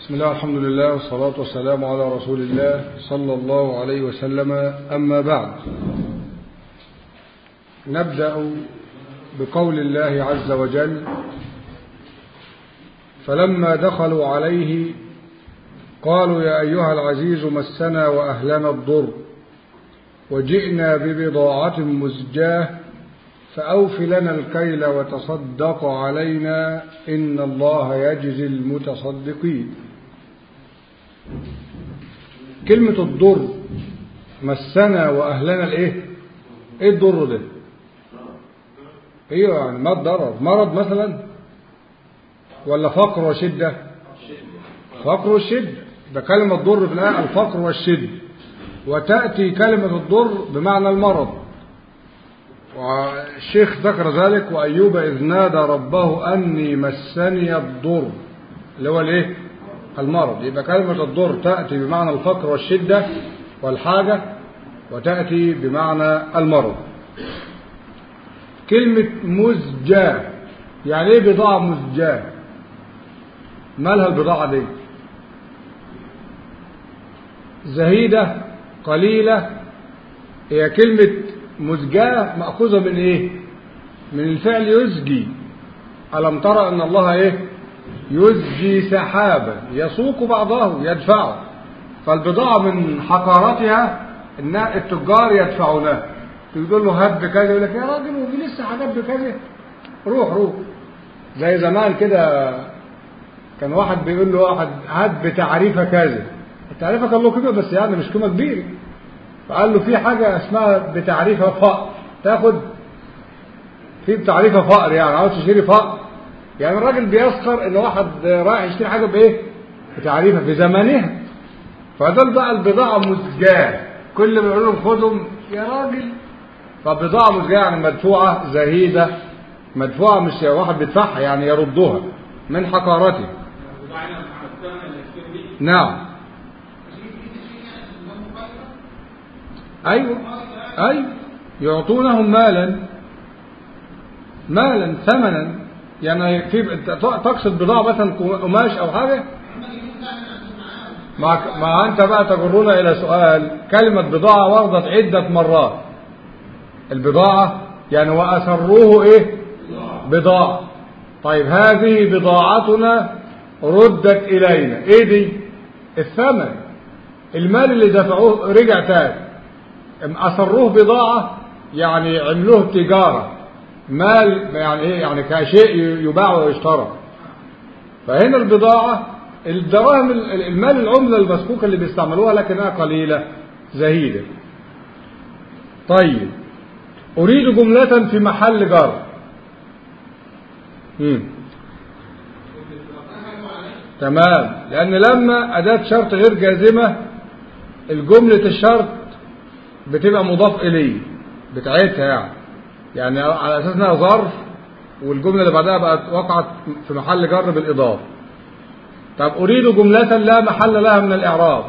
بسم الله الحمد لله والصلاة والسلام على رسول الله صلى الله عليه وسلم أما بعد نبدأ بقول الله عز وجل فلما دخلوا عليه قالوا يا أيها العزيز مسنا وأهلنا الضر وجئنا ببضاعة مزجاه فأوف لنا الكيل وتصدق علينا إن الله يجزي المتصدقين كلمة الضر مسنا وأهلنا الإيه إيه الضر ده ايوه يعني ما الضرر مرض مثلا ولا فقر وشدة فقر والشدة ده كلمة ضر في الآية الفقر والشدة وتأتي كلمة الضر بمعنى المرض والشيخ ذكر ذلك وأيوب إذ نادى ربه أني مسني الضر اللي هو الايه المرض يبقى كلمة الضر تأتي بمعنى الفقر والشدة والحاجة وتأتي بمعنى المرض كلمة مزجاة يعني ايه بضاعة مزجاة مالها البضاعة دي زهيدة قليلة هي كلمة مزجاة مأخوذة من ايه من الفعل يزجي ألم ترى أن الله ايه يزجي سحابا يسوق بعضه يدفعه فالبضاعة من حقارتها ان التجار يدفعونها تقول له هات بكذا يقول لك يا راجل وفي لسه حاجات بكذا روح روح زي زمان كده كان واحد بيقول له واحد هات بتعريفه كذا التعريفه كان له قيمه بس يعني مش قيمه كبيره فقال له في حاجه اسمها بتعريفه فقر تاخد في بتعريفه فقر يعني عاوز تشتري فقر يعني الراجل بيسخر ان واحد رايح يشتري حاجه بايه بتعريفه في زمانها فدول بقى البضاعه مزجاه كل ما يقول لهم خدهم يا راجل فبضاعة مزجاة يعني مدفوعة زهيدة مدفوعة مش واحد بيدفعها يعني يردها من حقارته نعم أيوة أيوة يعطونهم مالا مالا ثمنا يعني في تقصد بضاعة مثلا قماش أو حاجة ما, ما أنت بقى تجرنا إلى سؤال كلمة بضاعة وردت عدة مرات البضاعة يعني وأسروه إيه بضاعة طيب هذه بضاعتنا ردت إلينا إيه دي الثمن المال اللي دفعوه رجع تاني أسروه بضاعة يعني عملوه تجارة مال يعني إيه يعني كشيء يباع ويشترى فهنا البضاعة الدراهم المال العملة المسكوكة اللي بيستعملوها لكنها قليلة زهيدة طيب أريد جملة في محل جر تمام لأن لما أداة شرط غير جازمة الجملة الشرط بتبقى مضاف إليه بتاعتها يعني يعني على أساس انها ظرف والجملة اللي بعدها بقت وقعت في محل جر بالإضافة طب أريد جملة لا محل لها من الإعراب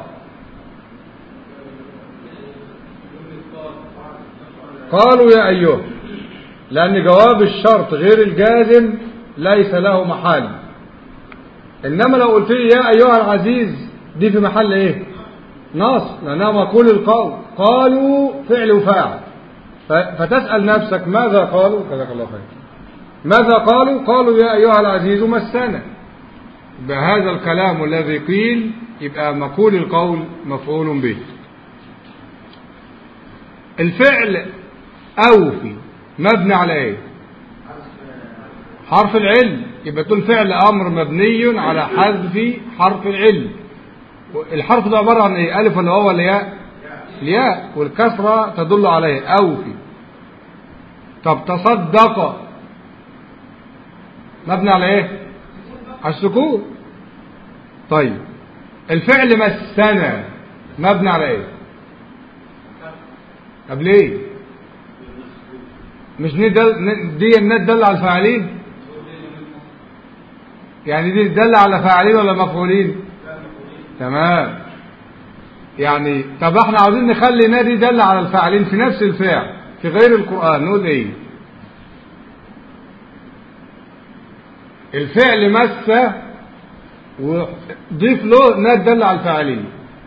قالوا يا أيها لأن جواب الشرط غير الجازم ليس له محل إنما لو قلت لي يا أيها العزيز دي في محل إيه نص لأنها مقول القول قالوا فعل وفاعل فتسأل نفسك ماذا قالوا جزاك الله خير ماذا قالوا قالوا يا أيها العزيز مسنا بهذا الكلام الذي قيل يبقى مقول القول مفعول به الفعل أوفي مبني على ايه حرف العلم يبقى تقول فعل أمر مبني على حذف حرف العلم الحرف ده عبارة عن ايه ألف ولا واو ولا ياء الياء والكسرة تدل عليه أوفي طب تصدق مبني على ايه على السكون طيب الفعل مسنا مبني على ايه طب ليه مش دي دي النت دل على الفاعلين يعني دي دل على فاعلين ولا مفعولين تمام يعني طب احنا عاوزين نخلي نادي دل على الفاعلين في نفس الفعل في غير القرآن نقول ايه الفعل مس وضيف له ما تدل على الفاعلية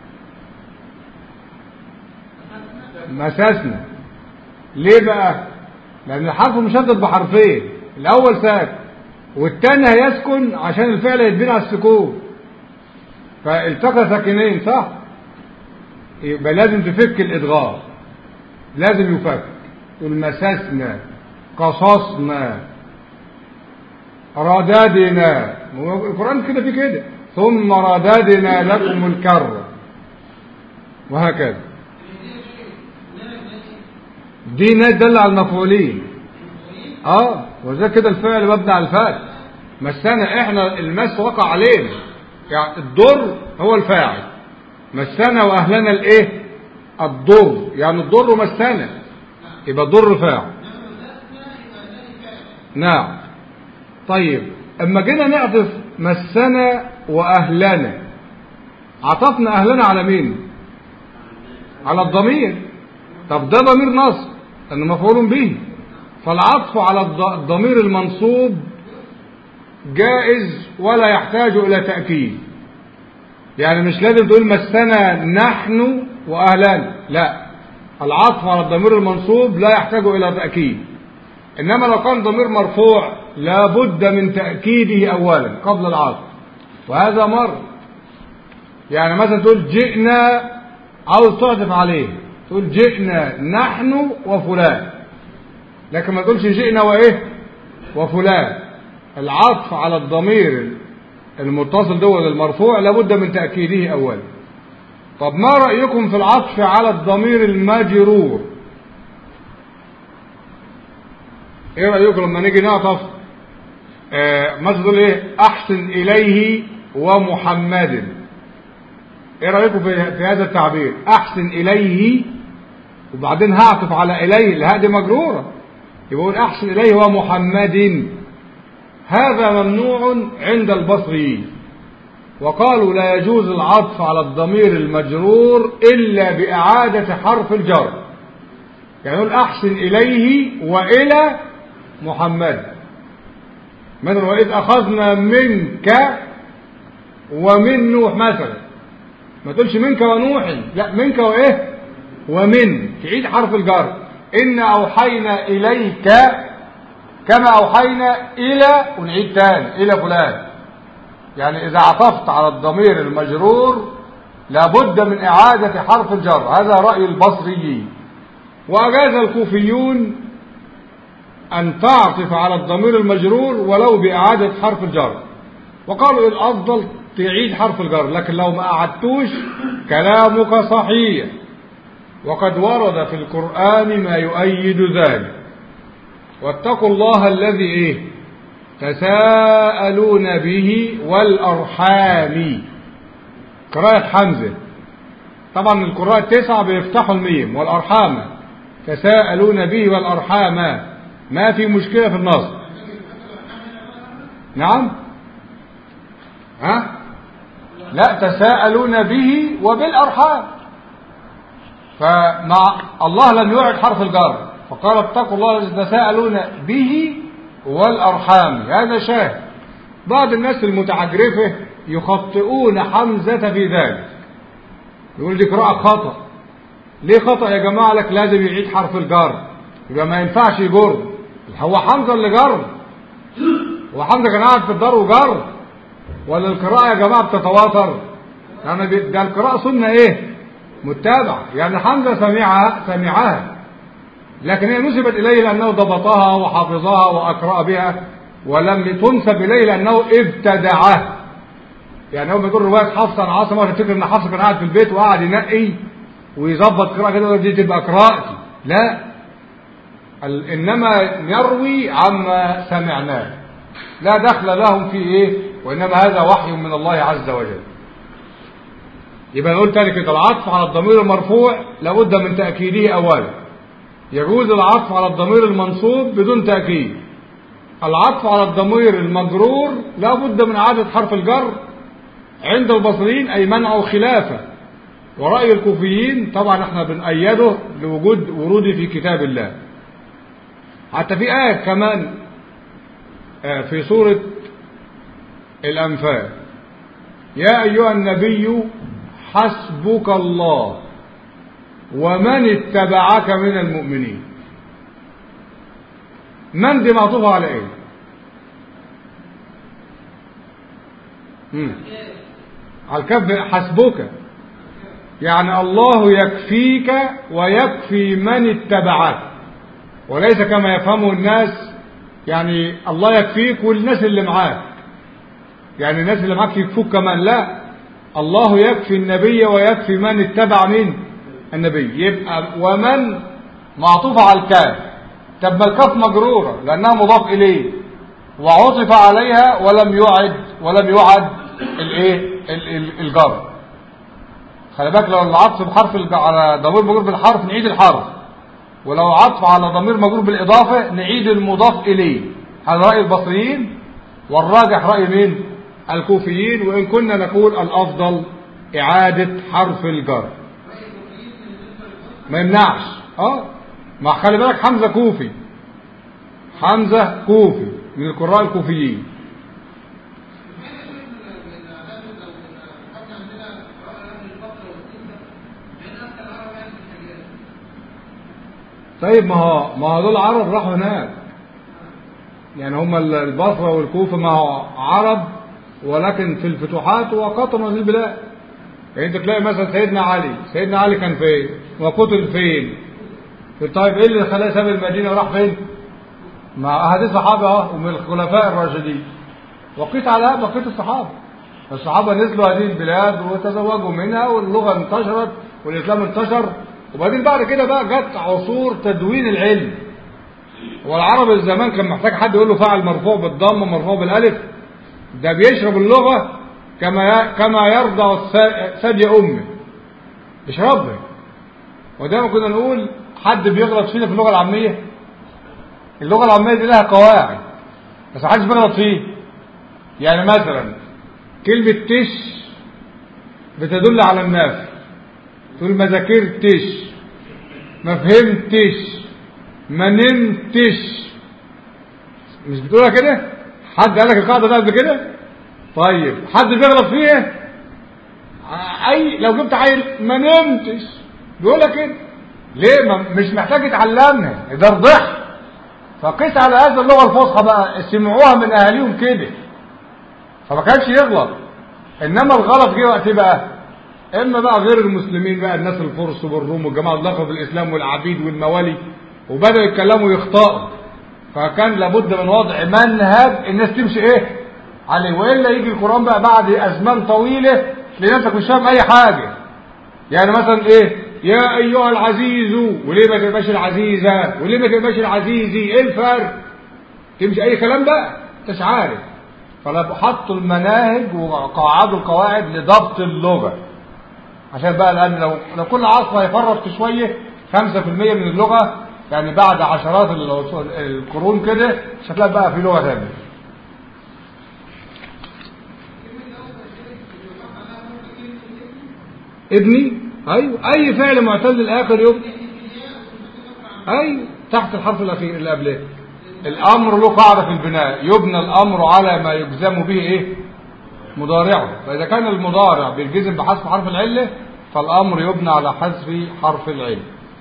مساسنا ليه بقى لأن الحرف مشدد بحرفين الأول ساكن والتاني هيسكن عشان الفعل يتبني على السكون فالتقى ساكنين صح يبقى لازم تفك الإدغام لازم يفك تقول مسسنا قصصنا رددنا القرآن كده في كده ثم رددنا لكم الكرة وهكذا دي دل على المفعولين اه وزي كده الفعل مبني على الفاعل مسنا احنا المس وقع علينا يعني الضر هو الفاعل مسنا واهلنا الايه الضر يعني الضر مسنا يبقى الضر فاعل نعم طيب اما جينا نعطف مسنا واهلنا عطفنا اهلنا على مين على الضمير طب ده ضمير نصب انه مفعول به فالعطف على الضمير المنصوب جائز ولا يحتاج الى تاكيد يعني مش لازم تقول مسنا نحن واهلنا لا العطف على الضمير المنصوب لا يحتاج الى تاكيد انما لو كان ضمير مرفوع لابد من تاكيده اولا قبل العطف وهذا مر يعني مثلا تقول جئنا عاوز تعطف عليه تقول جئنا نحن وفلان لكن ما تقولش جئنا وايه وفلان العطف على الضمير المتصل دول المرفوع لابد من تأكيده أولا طب ما رأيكم في العطف على الضمير المجرور ايه رأيكم لما نيجي نعطف آه مثلا تقول ايه احسن اليه ومحمد ايه رأيكم في, في هذا التعبير احسن اليه وبعدين هعطف على اليه الهاء دي مجروره يقول احسن اليه ومحمد هذا ممنوع عند البصريين وقالوا لا يجوز العطف على الضمير المجرور إلا بإعادة حرف الجر يعني يقول أحسن إليه وإلى محمد مثلا وإذ أخذنا منك ومن نوح مثلا ما تقولش منك ونوح لا منك وإيه ومن تعيد حرف الجر إن أوحينا إليك كما أوحينا إلى ونعيد تاني إلى فلان يعني إذا عطفت على الضمير المجرور لابد من إعادة حرف الجر هذا رأي البصريين وأجاز الكوفيون أن تعطف على الضمير المجرور ولو بإعادة حرف الجر وقالوا الأفضل تعيد حرف الجر لكن لو ما أعدتوش كلامك صحيح وقد ورد في القرآن ما يؤيد ذلك واتقوا الله الذي ايه تساءلون به والأرحام قراءة حمزة طبعا القراءة التسعة بيفتحوا الميم والأرحام تساءلون به والأرحام ما في مشكلة في النص نعم ها لا تساءلون به وبالأرحام فمع الله لم يعد حرف الجر فقال اتقوا الله الذي تساءلون به والأرحام هذا شاهد بعض الناس المتعجرفة يخطئون حمزة في ذلك يقول دي قراءة خطأ ليه خطأ يا جماعة لك لازم يعيد حرف الجر يبقى ما ينفعش يجر هو حمزة اللي جر هو حمزة كان قاعد في الدار وجر ولا القراءة يا جماعة بتتواتر يعني ده القراءة سنة ايه متابعة يعني حمزة سمعها سمعها لكن هي نسبت إليه لأنه ضبطها وحافظها وأقرأ بها ولم تنسب إليه لأنه ابتدعها يعني هو بيقول رواية حفص عن عاصم وتفتكر إن حفص كان قاعد في البيت وقعد ينقي ويظبط قراءة كده دي تبقى قراءتي لا إنما يروي عما سمعناه لا دخل لهم في إيه وإنما هذا وحي من الله عز وجل يبقى نقول تاني كده العطف على الضمير المرفوع لابد من تأكيده أولا يجوز العطف على الضمير المنصوب بدون تأكيد العطف على الضمير المجرور لابد من إعادة حرف الجر عند البصريين أي منع خلافه ورأي الكوفيين طبعا احنا بنأيده لوجود وروده في كتاب الله حتى في آية كمان في سورة الأنفال يا أيها النبي حسبك الله ومن اتبعك من المؤمنين من دي معطوفة على ايه مم. على الكف حسبك يعني الله يكفيك ويكفي من اتبعك وليس كما يفهمه الناس يعني الله يكفيك والناس اللي معاك يعني الناس اللي معاك يكفوك كمان لا الله يكفي النبي ويكفي من اتبع من النبي يبقى ومن معطوف على الكاف طب ما الكاف مجرورة لأنها مضاف إليه وعطف عليها ولم يعد ولم يعد الايه الجر خلي بالك لو العطف بحرف الج... على ضمير مجرور بالحرف نعيد الحرف ولو عطف على ضمير مجرور بالإضافة نعيد المضاف إليه هذا رأي البصريين والراجح رأي مين الكوفيين وإن كنا نقول الأفضل إعادة حرف الجر ما يمنعش اه ما خلي بالك حمزة كوفي حمزة كوفي من القراء الكوفيين طيب ما هو ما هو دول عرب راحوا هناك يعني هم البصرة والكوفة ما هو عرب ولكن في الفتوحات وقطنوا هذه البلاد يعني انت تلاقي مثلا سيدنا علي سيدنا علي كان فين وقتل فين طيب ايه اللي خلاه ساب المدينه وراح فين مع احاديث صحابه اه ومن الخلفاء الراشدين وقيت على بقيه الصحابه الصحابه نزلوا هذه البلاد وتزوجوا منها واللغه انتشرت والاسلام انتشر وبعدين بعد كده بقى جت عصور تدوين العلم والعرب الزمان كان محتاج حد يقول له فعل مرفوع بالضم ومرفوع بالالف ده بيشرب اللغه كما كما يرضع ثدي امه يشربها ودايما كنا نقول حد بيغلط فينا في اللغه العاميه اللغه العاميه دي لها قواعد بس ما حدش بيغلط فيه يعني مثلا كلمه تش بتدل على النفي تقول ما ذاكرتش ما فهمتش ما نمتش مش بتقولها كده حد قال لك القاعده ده قبل كده طيب حد بيغلط فيها اي لو جبت عيل ما نمتش بيقول لك كده ليه ما مش محتاج يتعلمها ده رضح فقيس على هذا اللغه الفصحى بقى سمعوها من اهاليهم كده فما كانش يغلط انما الغلط جه وقت بقى اما بقى غير المسلمين بقى الناس الفرس والروم والجماعه اللي دخلوا في الاسلام والعبيد والموالي وبداوا يتكلموا ويخطئوا فكان لابد من وضع منهج الناس تمشي ايه عليه والا يجي القران بقى بعد ازمان طويله تلاقي نفسك مش فاهم اي حاجه يعني مثلا ايه يا ايها العزيز وليه ما تبقاش العزيزه وليه ما تبقاش العزيزي ايه الفرق تمشي اي كلام بقى انتش عارف فحطوا المناهج وقعدوا القواعد لضبط اللغه عشان بقى لان لو لو كل عصر هيفرط في شويه 5% من اللغه يعني بعد عشرات القرون كده مش هتلاقي بقى في لغه ثانيه ابني ايوه اي فعل معتل الاخر يبقى ايوه تحت الحرف الاخير اللي قبله الامر له قاعده في البناء يبنى الامر على ما يجزم به ايه مضارعه فاذا كان المضارع بيلجزم بحذف حرف العله فالامر يبنى على حذف حرف العله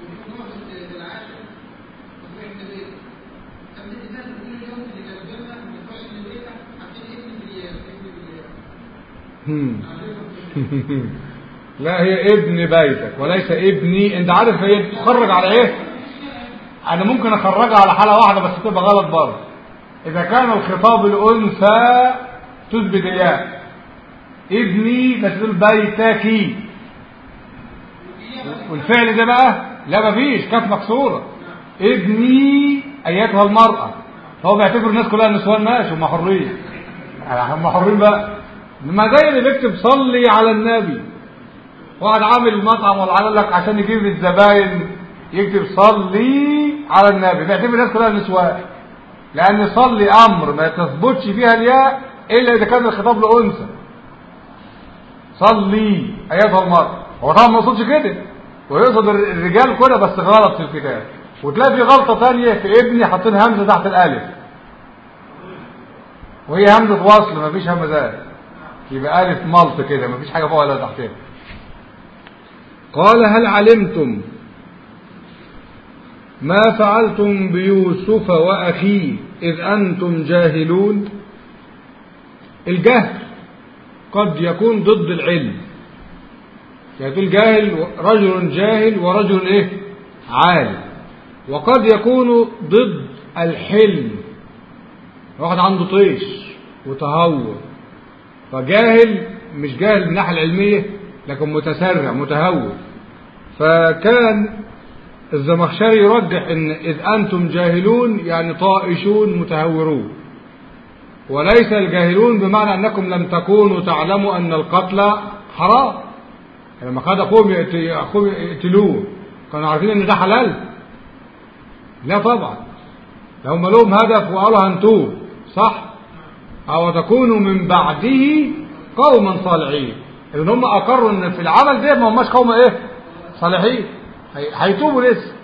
لا هي ابن بيتك وليس ابني انت عارف هي تخرج على ايه انا ممكن اخرجها على حاله واحده بس تبقى غلط برضه اذا كان الخطاب الانثى تثبت الياء ابني بس تقول بيتك والفعل ده بقى لا مفيش كاف مكسوره ابني ايتها المراه فهو بيعتبر الناس كلها نسوان ماشي هم حرين هم حرين بقى ما زي اللي بيكتب صلي على النبي واحد عامل مطعم ولا عامل لك عشان يجيب الزباين يكتب صلي على النبي بيعتبر الناس كلها نسوان لان صلي امر ما تثبتش فيها الياء الا اذا كان الخطاب لانثى صلي ايتها المرأة هو طبعا ما يقصدش كده ويقصد الرجال كده بس غلط في الكتاب وتلاقي في غلطة تانية في ابني حاطين همزة تحت الالف وهي همزة وصل ما فيش همزات يبقى ألف ملط كده مفيش حاجة فوق ولا تحتها قال هل علمتم ما فعلتم بيوسف وأخيه إذ أنتم جاهلون الجهل قد يكون ضد العلم يعني تقول جاهل رجل جاهل ورجل ايه عالم وقد يكون ضد الحلم واحد عنده طيش وتهور فجاهل مش جاهل من الناحيه العلميه لكن متسرع متهور فكان الزمخشري يرجح ان اذ انتم جاهلون يعني طائشون متهورون وليس الجاهلون بمعنى انكم لم تكونوا تعلموا ان القتل حرام لما خد اخوهم اخوهم يقتلوه كانوا عارفين ان ده حلال لا طبعا هم لهم هدف وقالوا هنتوب صح او تكونوا من بعده قوما صالحين لان هم اقروا ان في العمل ده ما هماش قوم ايه صالحين هيتوبوا لسه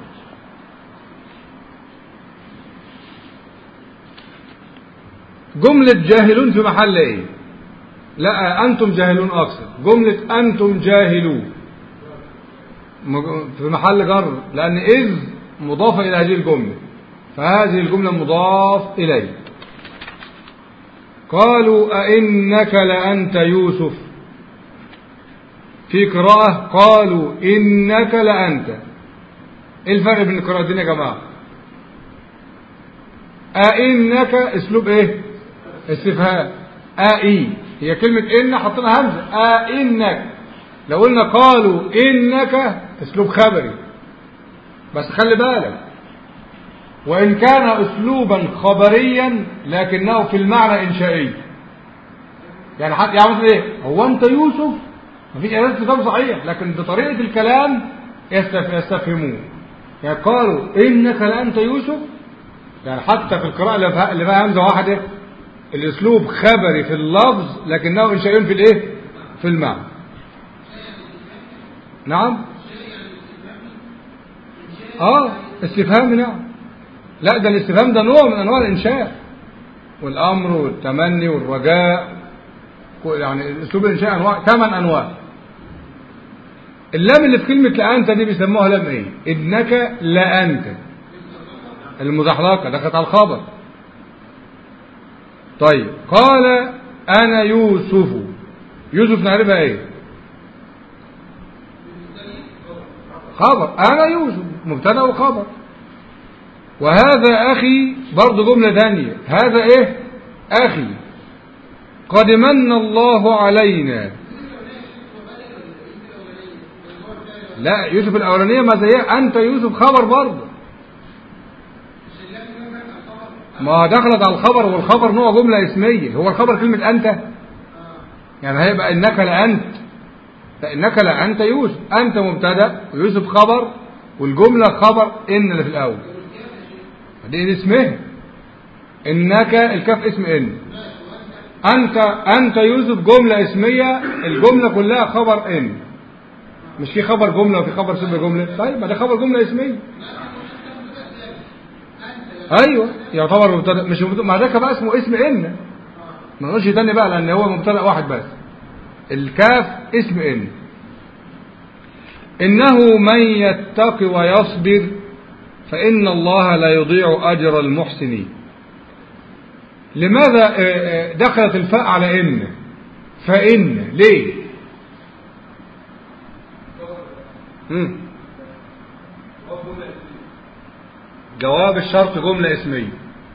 جملة جاهلون في محل ايه لا انتم جاهلون اقصد جملة انتم جاهلون في محل جر لان اذ مضافة الى هذه الجملة فهذه الجملة مضاف اليه قالوا أئنك لأنت يوسف في قراءة قالوا إنك لأنت إيه الفرق بين القراءتين يا جماعة أئنك اسلوب ايه استفهام أئي هي كلمة إن حطينا همزة أئنك لو قلنا قالوا إنك اسلوب خبري بس خلي بالك وإن كان أسلوبا خبريا لكنه في المعنى إنشائي يعني حتى يعني مثلا إيه هو أنت يوسف مفيش أداة استفهام صحيح لكن بطريقة الكلام يستف... يستفهمون يعني قالوا إنك لأنت يوسف يعني حتى في القراءة اللي فيها همزة واحدة الأسلوب خبري في اللفظ لكنه إنشائي في الإيه في المعنى نعم اه استفهام نعم لا ده الاستفهام ده نوع من انواع الانشاء والامر والتمني والرجاء يعني اسلوب الانشاء انواع ثمان انواع اللام اللي في كلمه لانت دي بيسموها لام ايه انك لانت المزحلقه دخلت على الخبر طيب قال انا يوسف يوسف نعرفها ايه خبر انا يوسف مبتدا وخبر وهذا أخي برضه جملة ثانية هذا إيه أخي قد من الله علينا لا يوسف الأولانية ما زي أنت يوسف خبر برضه ما دخلت على الخبر والخبر نوع جملة اسمية هو الخبر كلمة أنت يعني هيبقى إنك لأنت فإنك لأنت يوسف أنت مبتدأ ويوسف خبر والجملة خبر إن اللي في الأول دي اسمه انك الكاف اسم ان انت انت يوسف جمله اسميه الجمله كلها خبر ان مش في خبر جمله وفي خبر شبه جمله طيب ما ده خبر جمله اسميه ايوه يعتبر مبتدا مش مبتدا ما ده بقى اسمه اسم ان ما نقولش تاني بقى لان هو مبتدا واحد بس الكاف اسم ان انه من يتقي ويصبر فإن الله لا يضيع أجر المحسنين لماذا دخلت الفاء على إن فإن ليه مم. جواب الشرط جملة اسمية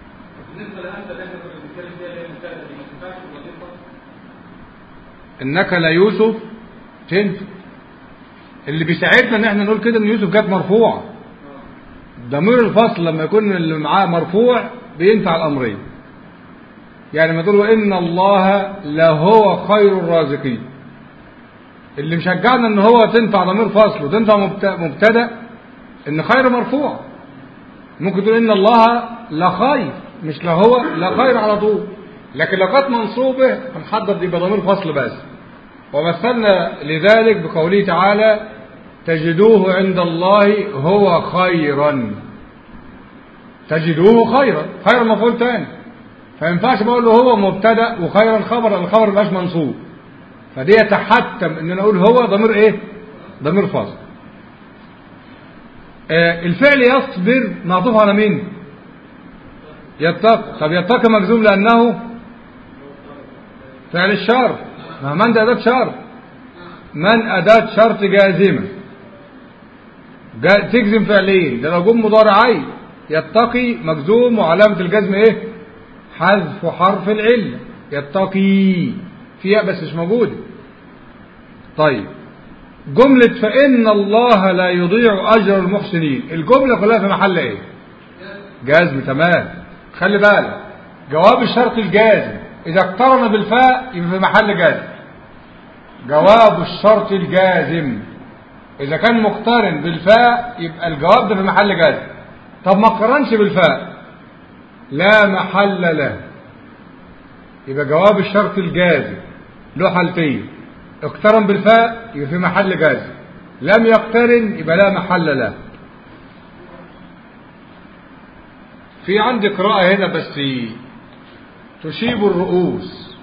انك لا يوسف تنفع اللي بيساعدنا ان احنا نقول كده ان يوسف جت مرفوعه ضمير الفصل لما يكون اللي معاه مرفوع بينفع الامرين يعني ما تقول ان الله لهو خير الرازقين اللي مشجعنا ان هو تنفع ضمير فصل وتنفع مبتدا ان خير مرفوع ممكن تقول ان الله لخير مش لهو لخير على طول لكن لو كانت منصوبه هنحدد يبقى ضمير فصل بس ومثلنا لذلك بقوله تعالى تجدوه عند الله هو خيرا تجدوه خيرا خيرا مفعول تاني فما ينفعش بقول له هو مبتدا وخيرا خبر الخبر مبقاش منصوب فدي يتحتم ان انا اقول هو ضمير ايه ضمير فاصل آه الفعل يصبر معطوف على مين يتقي طب يتقي مجزوم لانه فعل الشرط ما من ده اداه شرط من اداه شرط جازمه جا- تجزم فعلين ده لو جم مضارعين يتقي مجزوم وعلامه الجزم ايه حذف حرف العله يتقي فيها بس مش موجوده طيب جملة فإن الله لا يضيع أجر المحسنين الجملة كلها في محل إيه جازم تمام خلي بالك جواب الشرط الجازم إذا اقترن بالفاء يبقى في محل جازم جواب الشرط الجازم إذا كان مقترن بالفاء يبقى الجواب ده في محل جازم طب ما اقترنش بالفاء لا محل له يبقى جواب الشرط الجازم له حالتين اقترن بالفاء يبقى في محل جازم لم يقترن يبقى لا محل له في عندي قراءة هنا بس تشيب الرؤوس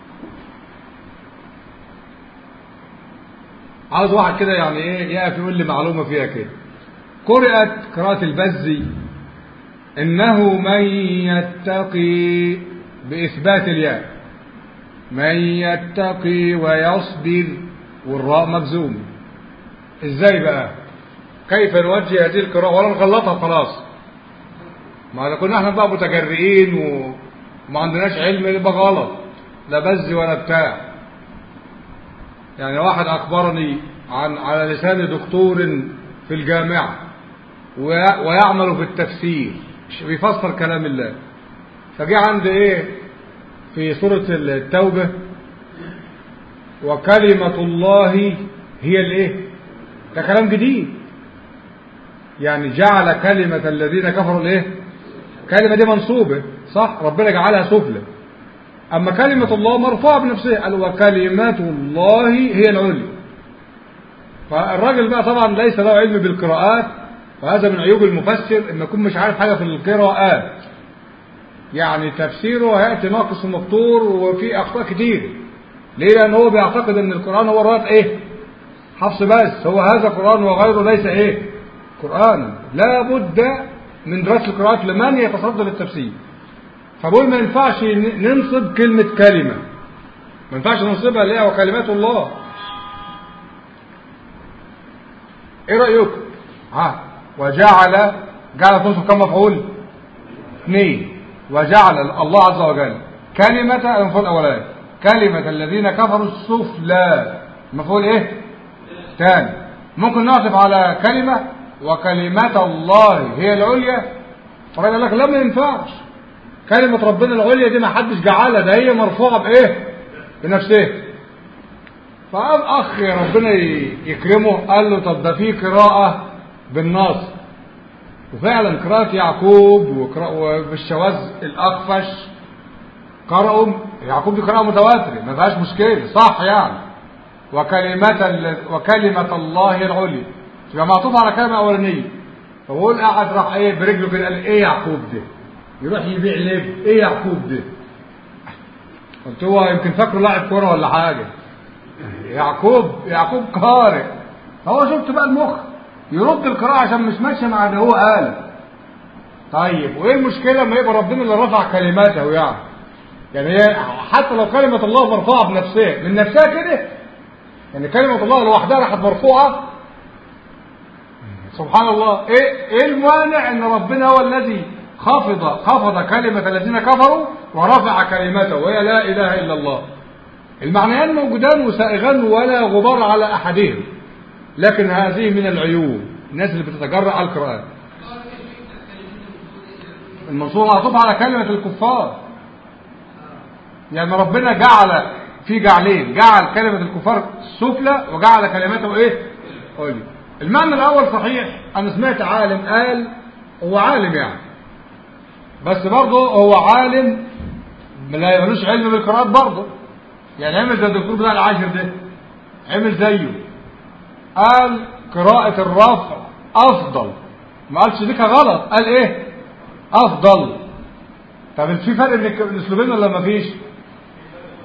عاوز واحد كده يعني ايه يقف يقول لي معلومة فيها كده قرأت قراءة البزي إنه من يتقي بإثبات الياء من يتقي ويصبر والراء مجزوم ازاي بقى كيف نوجه هذه القراءة ولا نغلطها خلاص ما اذا كنا احنا بقى متجرئين وما عندناش علم يبقى غلط لا بز ولا بتاع يعني واحد اخبرني عن على لسان دكتور في الجامعة وي- ويعمل في التفسير بيفسر كلام الله فجاء عند ايه في سورة التوبة وكلمة الله هي الايه ده كلام جديد يعني جعل كلمة الذين كفروا الايه كلمة دي منصوبة صح ربنا جعلها سفلى أما كلمة الله مرفوعة بنفسها قال وكلمات الله هي العليا فالراجل بقى طبعا ليس له علم بالقراءات وهذا من عيوب المفسر ان يكون مش عارف حاجة في القراءات يعني تفسيره هيأتي ناقص ومقطور وفي أخطاء كتير ليه لأن هو بيعتقد أن القرآن هو رواية إيه حفص بس هو هذا قرآن وغيره ليس إيه قرآن لا بد من دراسة القراءات لمن يتصدى للتفسير فبقول ما ينفعش ن- ننصب كلمة كلمة ما ينفعش ننصبها ليه وكلمات الله ايه رأيكم ها وجعل جعل تنصب كم مفعول اثنين وجعل الله عز وجل كلمة المفعول الأولاني كلمة الذين كفروا السفلى المفعول ايه تاني ممكن نعطف على كلمة وكلمات الله هي العليا فقال لك لا ما ينفعش كلمة ربنا العليا دي ما حدش جعلها ده هي مرفوعة بإيه بنفسها فقام أخ ربنا يكرمه قال له طب ده في قراءة بالنص وفعلا قراءة يعقوب وقراءة وبالشواذ الأخفش قرأوا يعقوب دي قراءة متواترة ما فيهاش مشكلة صح يعني وكلمة ال- وكلمة الله العليا تبقى معطوف على كلمة أولانية فبقول قاعد راح ايه برجله كده قال ايه يعقوب ده يروح يبيع لب ايه يعقوب ده قلت هو يمكن فاكره لاعب كوره ولا حاجه يعقوب يعقوب قارئ هو شفت بقى المخ يرد القراءة عشان مش ماشية مع اللي هو قال طيب وايه المشكلة لما يبقى ربنا اللي رفع كلماته يعني يعني هي حتى لو كلمة الله مرفوعة بنفسها من نفسها كده يعني كلمة الله لوحدها راحت مرفوعة سبحان الله ايه ايه المانع ان ربنا هو الذي خفض خفض كلمة الذين كفروا ورفع كلمته وهي لا اله الا الله المعنيان موجودان وسائغان ولا غبار على احدهم لكن هذه من العيوب الناس اللي بتتجرأ على القرآن المنصور معطوف على كلمة الكفار يعني ربنا جعل في جعلين جعل كلمة الكفار السفلى وجعل كلمته ايه عليا المعنى الاول صحيح انا سمعت عالم قال هو عالم يعني بس برضه هو عالم لا ملوش علم بالقراءات برضه يعني عمل زي الدكتور بتاع العاشر ده عمل زيه قال قراءة الرفع افضل ما قالش دي غلط قال ايه افضل طب في فرق بين الاسلوبين ولا ما فيش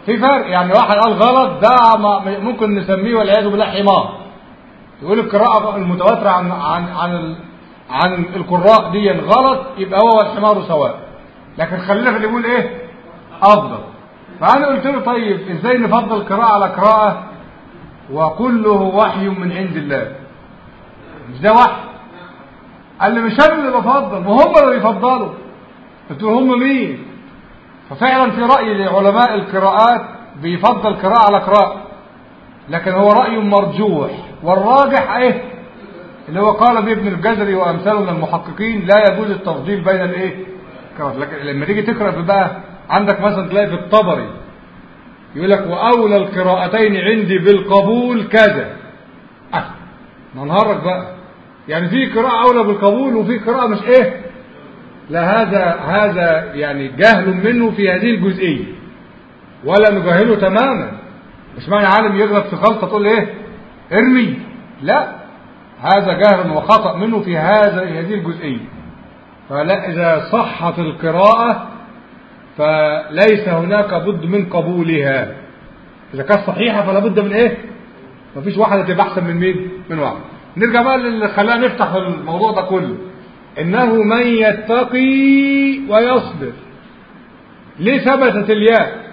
في فرق يعني واحد قال غلط ده ما- ممكن نسميه والعياذ بالله حمار يقول القراءة المتواترة عن عن عن ال- عن القراء دي غلط يبقى هو والحمار سواء لكن خلينا في اللي يقول ايه افضل فانا قلت له طيب ازاي نفضل قراءة على قراءة وكله وحي من عند الله مش ده وحي قال لي مش انا اللي بفضل وهم اللي بيفضلوا قلت له هم مين ففعلا في رأي لعلماء القراءات بيفضل قراءة على قراءة لكن هو رأي مرجوح والراجح ايه اللي هو قال به ابن الجزري وامثاله من المحققين لا يجوز التفضيل بين الايه قراءات. لكن لما تيجي تقرا في بقى عندك مثلا تلاقي في الطبري يقول لك واولى القراءتين عندي بالقبول كذا أه ما نهرج بقى يعني في قراءة اولى بالقبول وفي قراءة مش ايه لا هذا هذا يعني جهل منه في هذه الجزئية ولا نجاهله تماما مش معنى عالم يغلط في غلطة تقول ايه ارمي لا هذا جهل وخطأ منه في هذا هذه الجزئية فلا إذا صحت القراءة فليس هناك بد من قبولها إذا كانت صحيحة فلا بد من إيه مفيش واحدة تبقى أحسن من مين من واحد نرجع بقى اللي خلانا نفتح الموضوع ده كله إنه من يتقي ويصبر ليه ثبتت الياء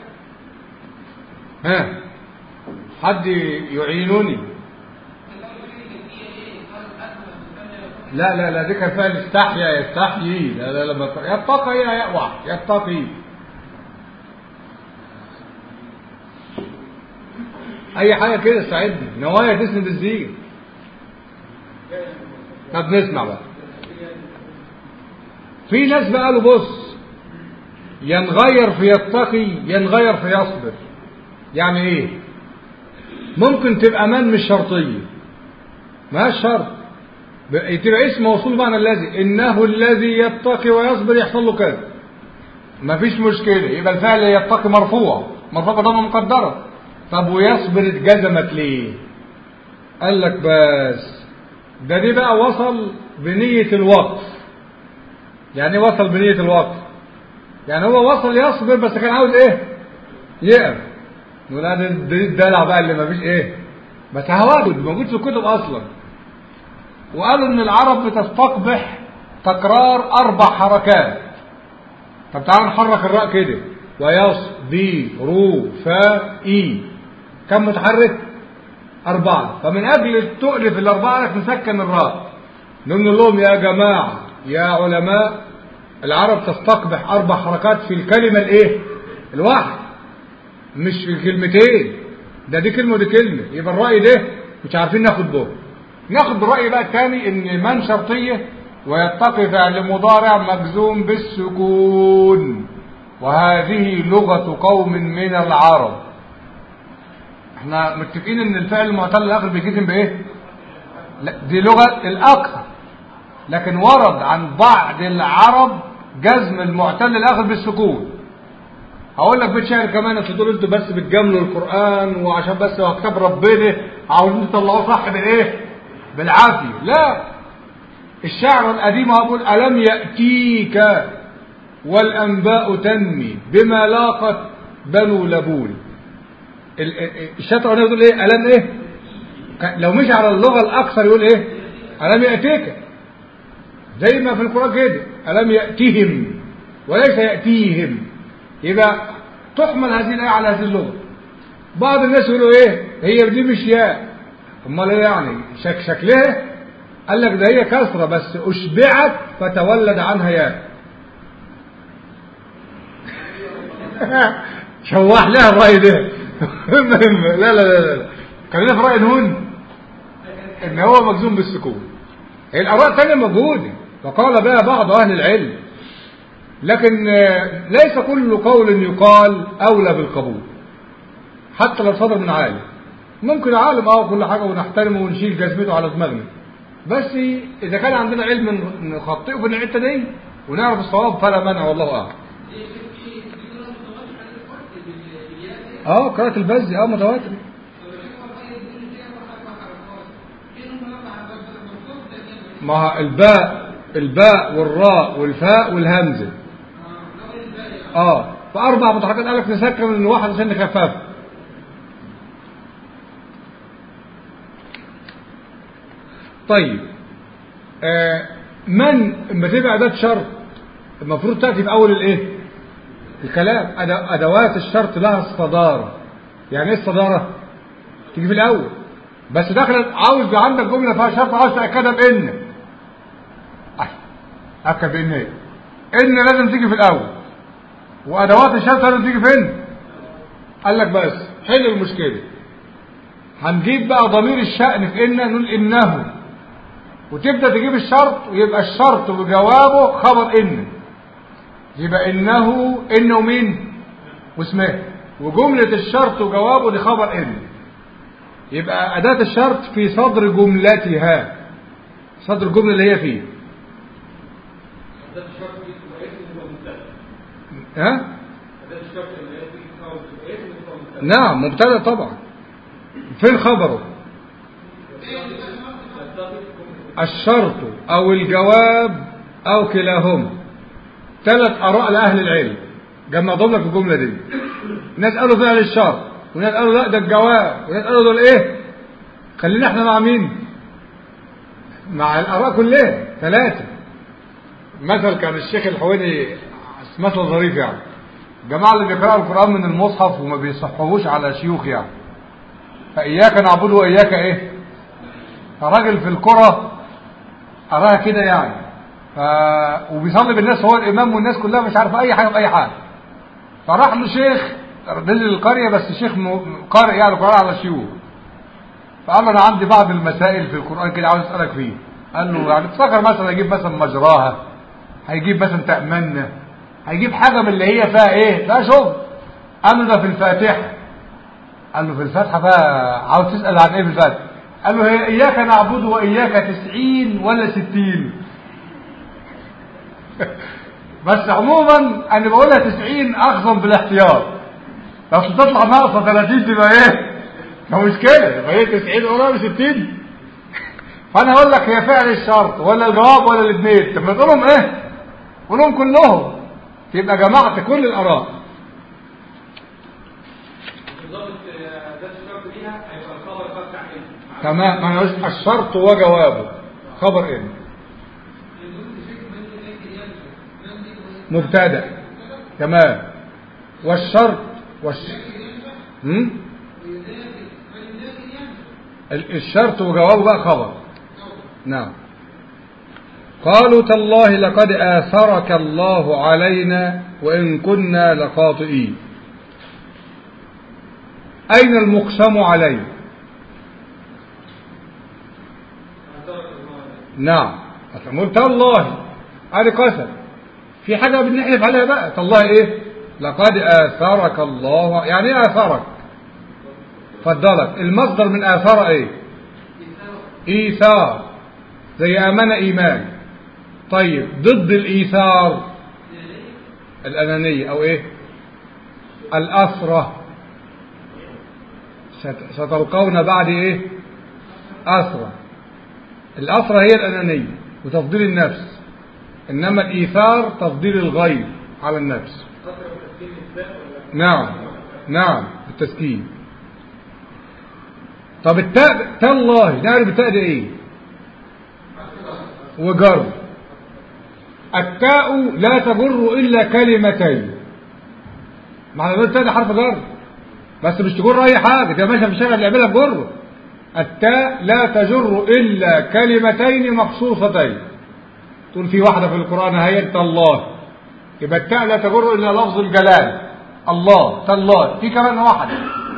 ها حد يعينني لا لا لا دي كان فعل استحيا يستحيي لا لا لا يتقي يقوع يتقي اي حاجه كده تساعدني نوايا تسند الزين طب نسمع بقى في ناس بقى قالوا بص ينغير في يتقي ينغير في يصبر يعني ايه ممكن تبقى من مش شرطيه ما شرط تبقى اسم موصول معنى الذي انه الذي يتقي ويصبر يحصل له كذا مفيش مشكله يبقى الفعل يتقي مرفوع مرفوع بضمه مقدره طب ويصبر اتجزمت ليه قال لك بس ده دي بقى وصل بنية الوقف يعني وصل بنية الوقف يعني هو وصل يصبر بس كان عاوز ايه يقف نقول هذا الدلع بقى اللي مفيش ايه بس هواجد موجود في الكتب اصلا وقالوا ان العرب بتستقبح تكرار اربع حركات طب تعالوا نحرك الراء كده ويص بي رو فا اي كم متحرك أربعة فمن أجل التقل في الأربعة لك نسكن الراء نقول لهم يا جماعة يا علماء العرب تستقبح أربع حركات في الكلمة الإيه؟ الواحد مش في الكلمتين ده دي كلمة ودي كلمة يبقى الرأي ده مش عارفين ناخد به ناخد بالرأي بقى الثاني إن من شرطية ويتقي فعل مضارع مجزوم بالسكون وهذه لغة قوم من العرب احنا متفقين ان الفعل المعتل الاخر بيجزم بايه لا دي لغة الاكثر لكن ورد عن بعض العرب جزم المعتل الاخر بالسكون هقول لك بيت شعر كمان اصل دول انتوا بس بتجاملوا القران وعشان بس هو كتاب ربنا عاوزين تطلعوه صح بالايه بالعافيه لا الشعر القديم هقول الم ياتيك والانباء تنمي بما لاقت بنو لبون الشاطر هنا يقول ايه الم ايه لو مشي على اللغه الاكثر يقول ايه الم ياتيك زي ما في القران كده الم ياتيهم وليس ياتيهم يبقى تحمل هذه الايه على هذه اللغه بعض الناس يقولوا ايه هي دي مش ياء امال ايه يعني شك شكلها قال لك ده هي كسره بس اشبعت فتولد عنها ياء شوح لها الراي ده لا لا لا لا خلينا في راي نون ان هو مجزوم بالسكون الاراء الثانيه موجوده وقال بها بعض اهل العلم لكن ليس كل قول يقال اولى بالقبول حتى لو صدر من عالم ممكن عالم اه كل حاجه ونحترمه ونشيل جزمته على دماغنا بس اذا كان عندنا علم نخطئه في الحته دي ونعرف الصواب فلا مانع والله اعلم اه قراءة البز اه متواتر ما الباء الباء والراء والفاء والهمزة اه فأربع متحركات قال لك نسكن من واحد عشان نخففها طيب آه من لما تبقى أداة شرط المفروض تأتي في أول الإيه؟ الكلام أد- أدوات الشرط لها الصدارة يعني إيه الصدارة؟ تيجي في الأول بس داخل عاوز عندك جملة فيها شرط عاوز تأكدها بإن أي، أكد بإن إيه؟ إن لازم تيجي في الأول وأدوات الشرط لازم تيجي فين؟ قال لك بس حل المشكلة هنجيب بقى ضمير الشأن في إن نقول إنه وتبدأ تجيب الشرط ويبقى الشرط وجوابه خبر إن يبقى إنه إنه مين واسمه وجملة الشرط وجوابه دي خبر إن يبقى أداة الشرط في صدر جملتها صدر الجملة اللي هي فيه ده الشرط دي تبقى اسم يبقى مبتدا ها ده الشرط اللي هي دي تبقى تبقى اسم يبقى مبتدا نعم مبتدا طبعا فين خبره الشرط او الجواب او كلاهما ثلاث اراء لاهل العلم جمعهم لك في الجمله دي ناس قالوا فعل الشرط وناس قالوا لا ده الجواب وناس قالوا دول ايه خلينا احنا مع مين مع الاراء كلها ثلاثه مثل كان الشيخ الحويني مثل ظريف يعني الجماعه اللي بيقراوا القران من المصحف وما بيصحوهوش على شيوخ يعني فاياك نعبد واياك ايه فراجل في الكرة أراها كده يعني ف... وبيصلي بالناس هو الإمام والناس كلها مش عارفة أي حاجة بأي حاجة فراح له شيخ نزل القرية بس شيخ م... قارئ يعني القرآن على الشيوخ فقال له أنا عندي بعض المسائل في القرآن كده عاوز أسألك فيه قال له يعني تفكر مثلا هيجيب مثلا مجراها هيجيب مثلا تأمنا هيجيب حاجة من اللي هي فيها إيه فيها شغل قال له ده في الفاتحة قال له في الفاتحة بقى عاوز تسأل عن إيه في الفاتحة قال له هي إياك نعبد وإياك تسعين ولا ستين بس عموما أنا بقولها تسعين أخصم بالاحتياط لو تطلع ناقصة 30 تبقى إيه ما مشكلة يبقى هي 90 ولا 60 فأنا أقول لك هي فعل الشرط ولا الجواب ولا الاثنين طب ما تقولهم إيه قولهم كلهم تبقى جمعت كل الآراء بالظبط ده الشرط ليها هيبقى الخبر بقى بتاع ايه تمام ما أنا قلت الشرط وجوابه خبر إيه مبتدا تمام والشرط والش... هم؟ ال- الشرط وجوابه بقى خبر نعم قالوا تالله لقد آثرك الله علينا وإن كنا لخاطئين أين المقسم عليه نعم قلت تالله هذه قسم في حاجة بنحلف عليها بقى تالله ايه لقد آثرك الله يعني ايه آثرك فضلك المصدر من آثار ايه إيثار زي آمن إيمان طيب ضد الإيثار الأنانية أو إيه الأسرة ست- ستلقون بعد إيه أسرة الأسرة هي الأنانية وتفضيل النفس إنما الإيثار تفضيل الغير على النفس نعم نعم بالتسكين طب التاء تالله نعرف التاء ده ايه وجر التاء لا تجر الا كلمتين معنى التاء ده حرف جر بس مش تجر اي حاجه ده ماشي في الشارع اللي يعملها تجر التاء لا تجر الا كلمتين مخصوصتين تقول في واحده في القران هي انت الله يبقى التاء لا تجر الا لفظ الجلال الله تالله في كمان واحده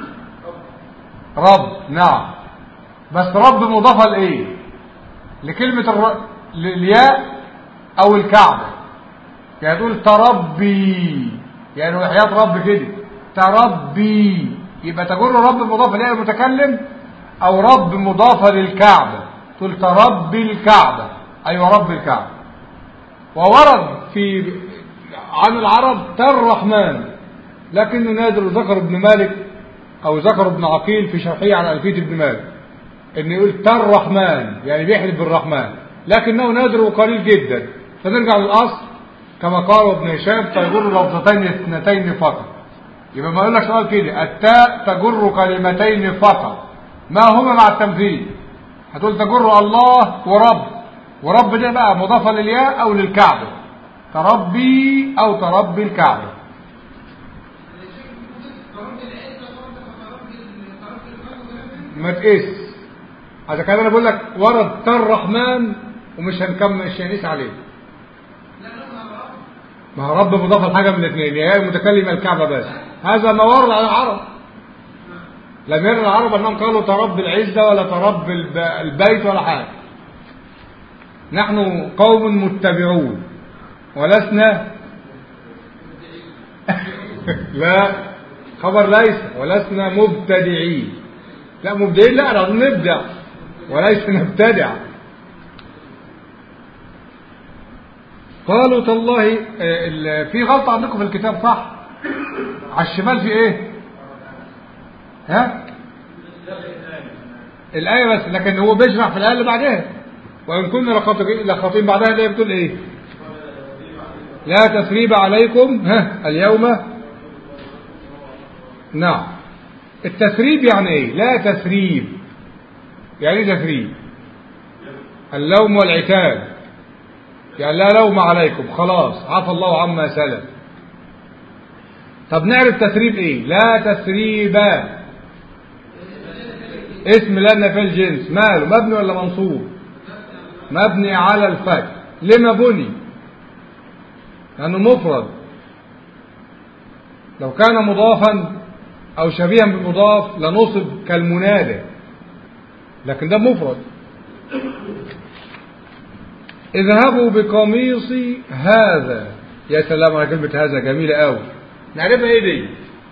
رب نعم بس رب مضافة لإيه لكلمة الر... للياء أو الكعبة يعني تقول تربي يعني وحياة رب كده تربي يبقى تقول رب مضافة لإيه المتكلم أو رب مضافة للكعبة تقول تربي الكعبة أيوة رب الكعبة وورد في عن العرب تالرحمن لكنه نادر ذكر ابن مالك او ذكر ابن عقيل في شرحه على الفيه ابن مالك ان يقول تالرحمن يعني بيحلف بالرحمن لكنه نادر وقليل جدا فنرجع للاصل كما قال ابن هشام تجر لفظتين اثنتين فقط يبقى ما اقول لك سؤال كده التاء تجر كلمتين فقط ما هما مع التمثيل هتقول تجر الله ورب ورب ده بقى مضافة للياء او للكعبة تربي او تربي الكعبة ما تقيس عشان كده انا بقول لك ورد الرحمن ومش هنكمل مش هنقيس عليه ما هو رب مضاف لحاجه من الاثنين يا المتكلم الكعبه بس هذا ما ورد على العرب لم يرد العرب انهم قالوا ترب العزه ولا ترب الب- البيت ولا حاجه نحن قوم متبعون ولسنا لا خبر ليس ولسنا مبتدعين لا مبدعين لا نحن نبدع وليس نبتدع قالوا تالله آه، ال- في غلطة عندكم في الكتاب صح على الشمال في ايه ها الآية بس لكن هو بيشرح في الآية اللي بعدها وإن كنا لخاطئين لخاطئين بعدها اللي هي بتقول ايه لا تثريب عليكم ها اليوم نعم التثريب يعني ايه لا تثريب يعني ايه تثريب اللوم والعتاب يعني لا لوم عليكم خلاص عفى الله عما سلف طب نعرف تثريب ايه لا تثريب اسم لنا في الجنس ماله مبني ولا منصوب مبني على الفتح لما بني لانه مفرد لو كان مضافا او شبيها بالمضاف لنصب كالمنادى لكن ده مفرد اذهبوا بقميصي هذا يا سلام على كلمة هذا جميلة قوي نعرفها ايه دي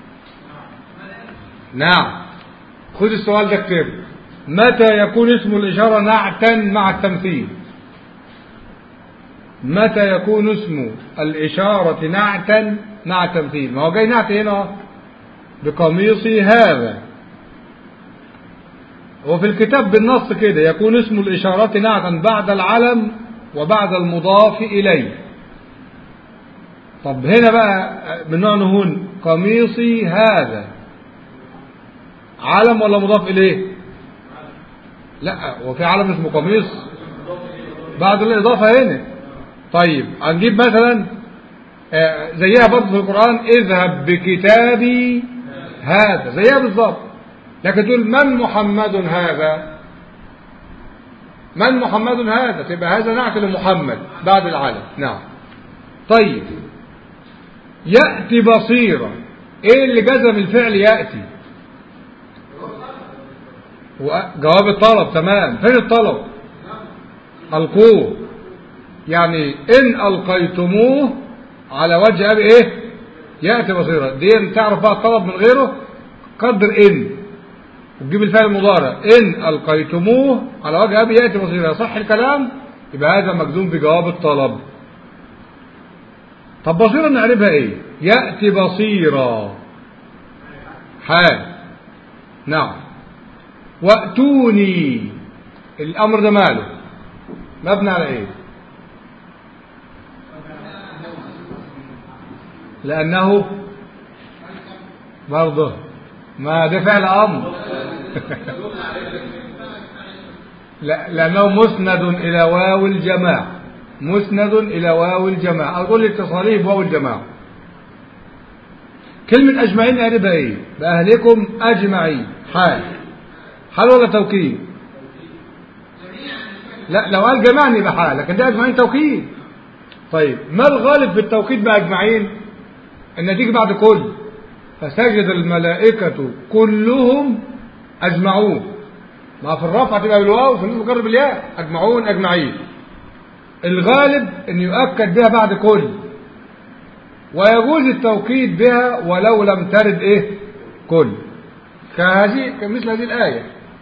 نعم خذ السؤال ده اكتبه متى يكون اسم الإشارة نعتا مع التمثيل متى يكون اسم الإشارة نعتا مع التمثيل ما هو جاي نعت هنا بقميصي هذا وفي الكتاب بالنص كده يكون اسم الإشارة نعتا بعد العلم وبعد المضاف إليه طب هنا بقى من نوع نهون قميصي هذا علم ولا مضاف إليه لا وفي علم اسمه قميص بعد الإضافة هنا طيب هنجيب مثلا آه، زيها برضه في القرآن اذهب بكتابي هذا زيها بالظبط لكن تقول من محمد هذا من محمد هذا تبقى هذا نعت لمحمد بعد العالم نعم طيب يأتي بصيرا ايه اللي جزم الفعل يأتي و- جواب الطلب تمام فين الطلب ألقوه يعني إن ألقيتموه على وجه أبي إيه يأتي بصيرا دي تعرف بقى الطلب من غيره قدر إن وتجيب الفعل المضارع إن ألقيتموه على وجه أبي يأتي بصيرا صح الكلام يبقى هذا مجزوم بجواب الطلب طب بصيرا نعرفها إيه يأتي بصيرا حال نعم وأتوني الأمر ده ماله مبني على إيه لأنه برضه ما ده فعل أمر لا لأنه مسند إلى واو الجماعة مسند إلى واو الجماعة أو تقول اتصاليه بواو الجماعة كلمة أجمعين أقربها إيه بأهلكم أجمعين حال حال ولا توكيد لا لو قال جماعة يبقى حال لكن ده أجمعين توكيد طيب ما الغالب في التوكيد بأجمعين ان تيجي بعد كل فسجد الملائكة كلهم أجمعون ما في الرفع تبقى بالواو وفي النصب بالياء أجمعون أجمعين الغالب أن يؤكد بها بعد كل ويجوز التوكيد بها ولو لم ترد إيه كل كهذه كمثل هذه الآية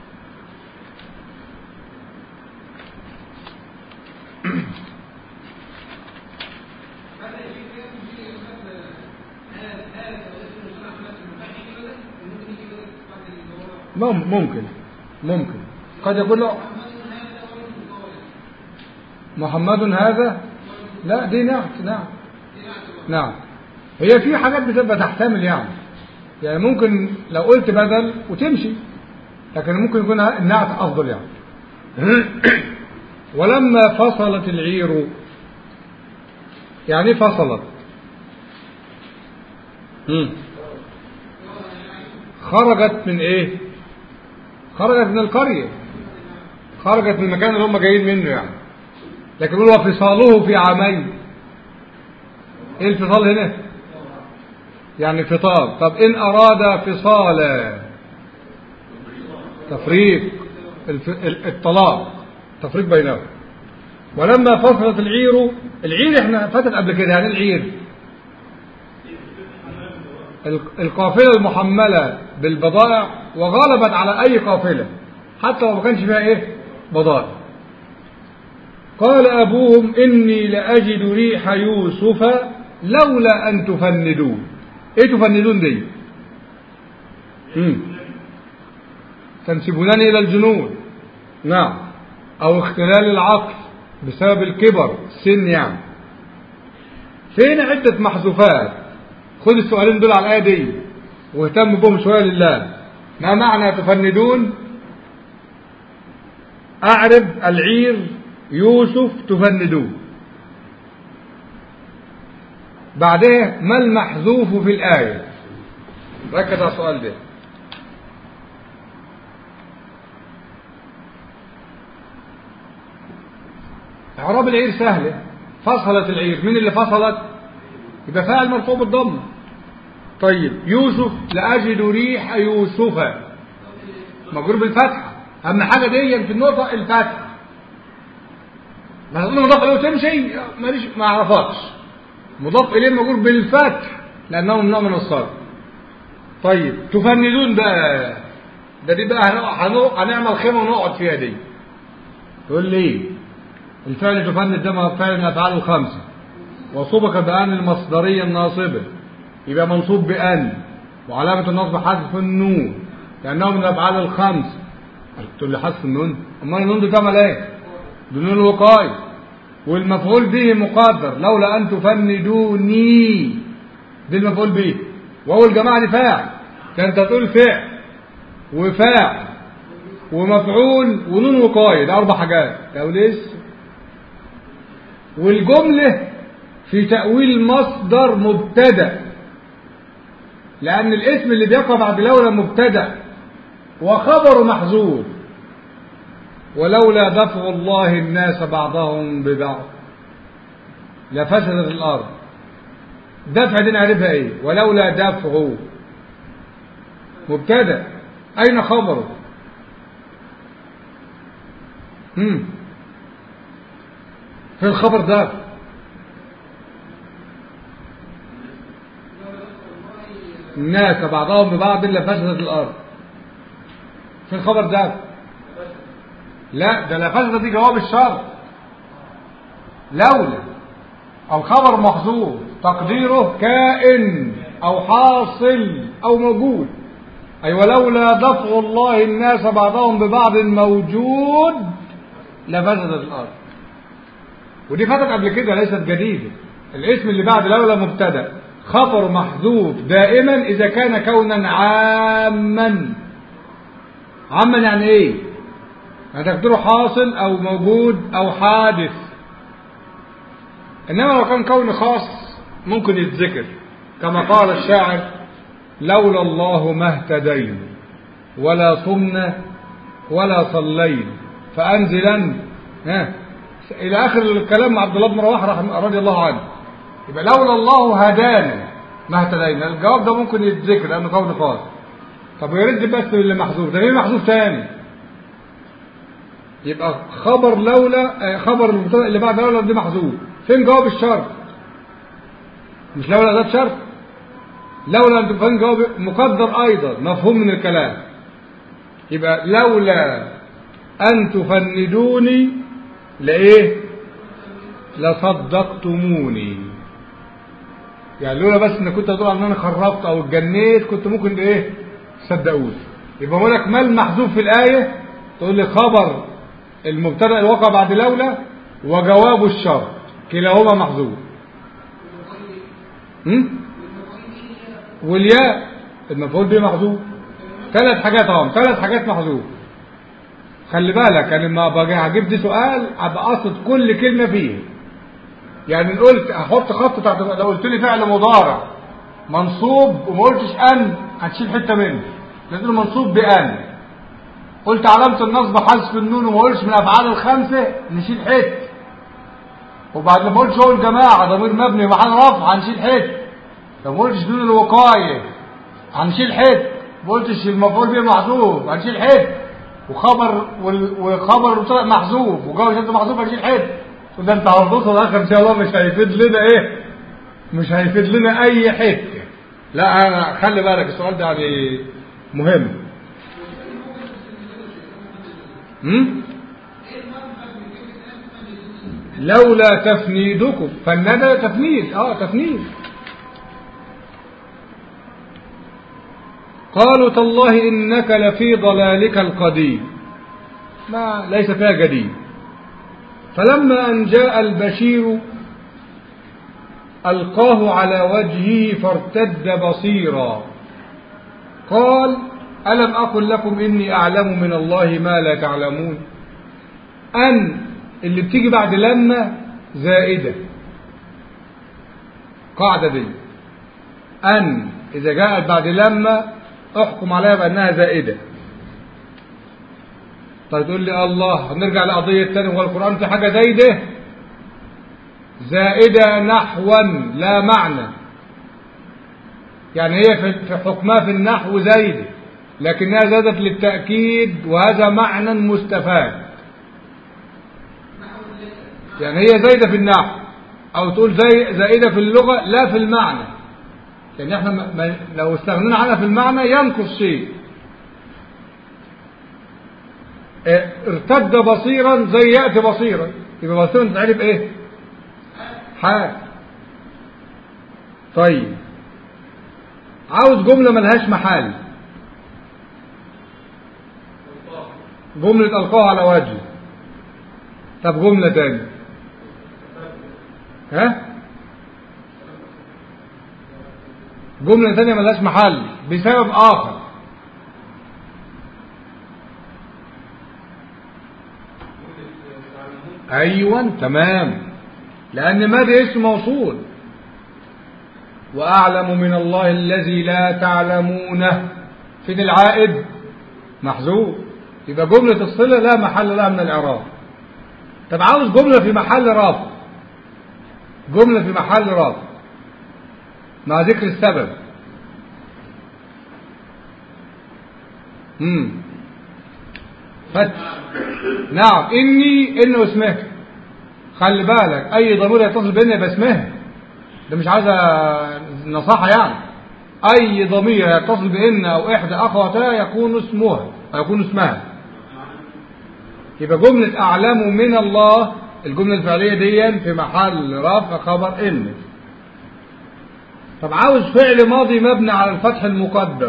مم- ممكن ممكن قد يقول له محمد هذا لا دي نعت نعم نعم هي في حاجات بتبقى تحتمل يعني يعني ممكن لو قلت بدل وتمشي لكن ممكن يكون النعت افضل يعني ولما فصلت العير يعني إيه فصلت مم. خرجت من ايه خرجت من القرية خرجت من المكان اللي هم جايين منه يعني لكن هو فصاله في عامين ايه الفصال هنا يعني فصال طب ان اراد فصالا تفريق الف... ال- الطلاق تفريق بينهم ولما فصلت العير العير احنا فاتت قبل كده يعني إيه العير ال- القافلة المحملة بالبضائع وغلبت على أي قافلة حتى لو ما كانش فيها إيه بضائع قال أبوهم إني لأجد ريح يوسف لولا أن تفندون إيه تفندون دي مم. تنسبونني إلى الجنون نعم أو اختلال العقل بسبب الكبر السن يعني فين عدة محذوفات خد السؤالين دول على الآية دي واهتم بهم شوية لله ما معنى تفندون أعرب العير يوسف تفندون بعدها ما المحذوف في الآية ركز على السؤال ده إعراب العير سهلة فصلت العير مين اللي فصلت يبقى فاعل مرفوع بالضم طيب يوسف لأجد ريح يوسف مجرور بالفتحة أهم حاجة دي في النقطة الفتحة ما تقول مضاف إليه وتمشي ماليش ما أعرفكش مضاف إليه مجرور بالفتح لأنه من نوع من الصرف طيب تفندون بقى ده دي بقى هنق- هنعمل خيمة ونقعد فيها دي تقول لي إيه؟ الفعل تفند ده ما هو فعل من الأفعال الخمسة وصوبك بأن المصدرية الناصبة يبقى منصوب بأن وعلامة النصب حذف النون لأنه من الأفعال الخمس تقول لي حذف النون أمال النون دي تعمل إيه؟ دي نون الوقاية والمفعول به مقدر لولا أن تفندوني دي المفعول به وهو الجماعة دي فاعل كانت تقول فعل وفاعل ومفعول ونون وقاية ده أربع حاجات لو لسه والجملة في تأويل مصدر مبتدأ لأن الاسم اللي بيقع بعد لولا مبتدأ وخبره محذوف ولولا دفع الله الناس بعضهم ببعض لفسدت الأرض دفع دي نعرفها ايه ولولا دفع مبتدأ أين خبره مم. في الخبر ده الناس بعضهم ببعض إلا فسدت الأرض في الخبر ده لا ده لا فسدت دي جواب الشرط لولا الخبر محذوف تقديره كائن أو حاصل أو موجود أي أيوة ولولا دفع الله الناس بعضهم ببعض موجود لفسدت الأرض ودي فاتت قبل كده ليست جديدة الاسم اللي بعد لولا مبتدا خبر محذوف دائما إذا كان كونا عاما عاما يعني ايه يعني تقديره حاصل أو موجود أو حادث إنما لو كان كون خاص ممكن يتذكر كما قال الشاعر لولا الله ما اهتدينا ولا صمنا ولا صلينا فأنزلا ها إلى آخر الكلام مع عبد الله بن رواحة رضي الله عنه يبقى لولا الله هدانا ما اهتدينا الجواب ده ممكن يتذكر لأنه قول خاص طب ويرد بس اللي محذوف ده مين محذوف تاني يبقى خبر لولا خبر المبتدا اللي بعد لولا دي محذوف فين جواب الشرط مش لولا ده شرط لولا ان فين جواب مقدر ايضا مفهوم من الكلام يبقى لولا ان تفندوني لايه لصدقتموني يعني لولا بس ان كنت هتقول ان انا خربت او اتجنيت كنت ممكن ايه تصدقوني يبقى بقول لك ما المحذوف في الايه تقول لي خبر المبتدا اللي وقع بعد لولا وجواب الشرط كلاهما محذوف هم؟ والياء المفعول به محذوف ثلاث حاجات اهو ثلاث حاجات محذوف خلي بالك انا لما باجي هجيب دي سؤال ابقى قاصد كل كلمه فيه يعني إن قلت احط خط تحت لو قلت لي فعل مضارع منصوب وما قلتش ان هتشيل حته منه لازم منصوب بان قلت علامه النصب حذف النون وما قلتش من الافعال الخمسه نشيل حته وبعد ما قلتش هو الجماعه ضمير مبني محل رفع هنشيل حته لو ما قلتش نون الوقايه هنشيل حته ما قلتش المفعول به محذوف هنشيل حته وخبر وال- وخبر المبتدا محذوف وجواب شرط محذوف هنشيل حته وده انت هتبص الاخر ان شاء الله مش هيفيد لنا ايه مش هيفيد لنا اي حته لا انا خلي بالك السؤال ده يعني مهم هم؟ لولا تفنيدكم فالندى تفنيد اه تفنيد قالوا تالله انك لفي ضلالك القديم ما ليس فيها جديد فلما ان جاء البشير القاه على وجهه فارتد بصيرا قال الم اقل لكم اني اعلم من الله ما لا تعلمون ان اللي بتيجي بعد لما زائده قاعده دي ان اذا جاءت بعد لما احكم عليها بانها زائده طيب تقول لي الله هنرجع لقضيه تاني هو القران في حاجه زايده زائده نحوا لا معنى يعني هي في في حكمها في النحو زايده لكنها زادت للتاكيد وهذا معنى مستفاد يعني هي زايده في النحو او تقول زي زائده في اللغه لا في المعنى لان احنا ما ما لو استغنينا عنها في المعنى ينقص شيء اه، ارتد بصيرا زي ياتي بصيرا يبقى بصيرا تتعرف ايه حال طيب عاوز جمله ملهاش محل جمله القاها على وجهه طب جمله تاني ها جملة ثانية ملهاش محل بسبب آخر أيوة تمام لأن ما ده اسم موصول وأعلم من الله الذي لا تعلمونه فين العائد محذوف يبقى جملة الصلة لا محل لها من الإعراب طب عاوز جملة في محل رفع جملة في محل رفع مع ذكر السبب امم فتح نعم اني انه اسمه خلي بالك اي ضمير يتصل بان يبقى اسمها ده مش عايزه نصيحه يعني اي ضمير يتصل بان او احدى اخواتها يكون اسمها او يكون اسمها يبقى جمله اعلم من الله الجمله الفعليه دي في محل رفع خبر ان طب عاوز فعل ماضي مبني على الفتح المقدر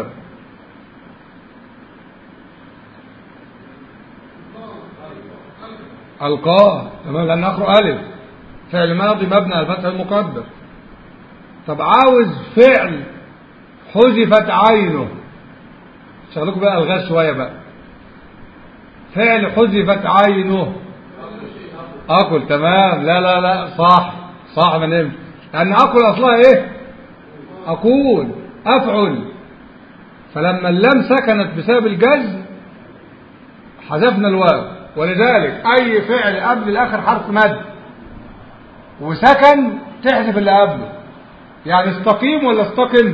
ألقاه تمام لأن أخره ألف فعل ماضي مبني على الفتح المقدر طب عاوز فعل حذفت عينه شغلكم بقى الغاز شوية بقى فعل حذفت عينه أكل تمام لا لا لا صح صح ما نمت لأن أكل أصلها إيه أقول أفعل فلما اللام سكنت بسبب الجزم حذفنا الواو ولذلك أي فعل قبل الآخر حرف مد وسكن تحذف اللي قبله يعني استقيم ولا استقم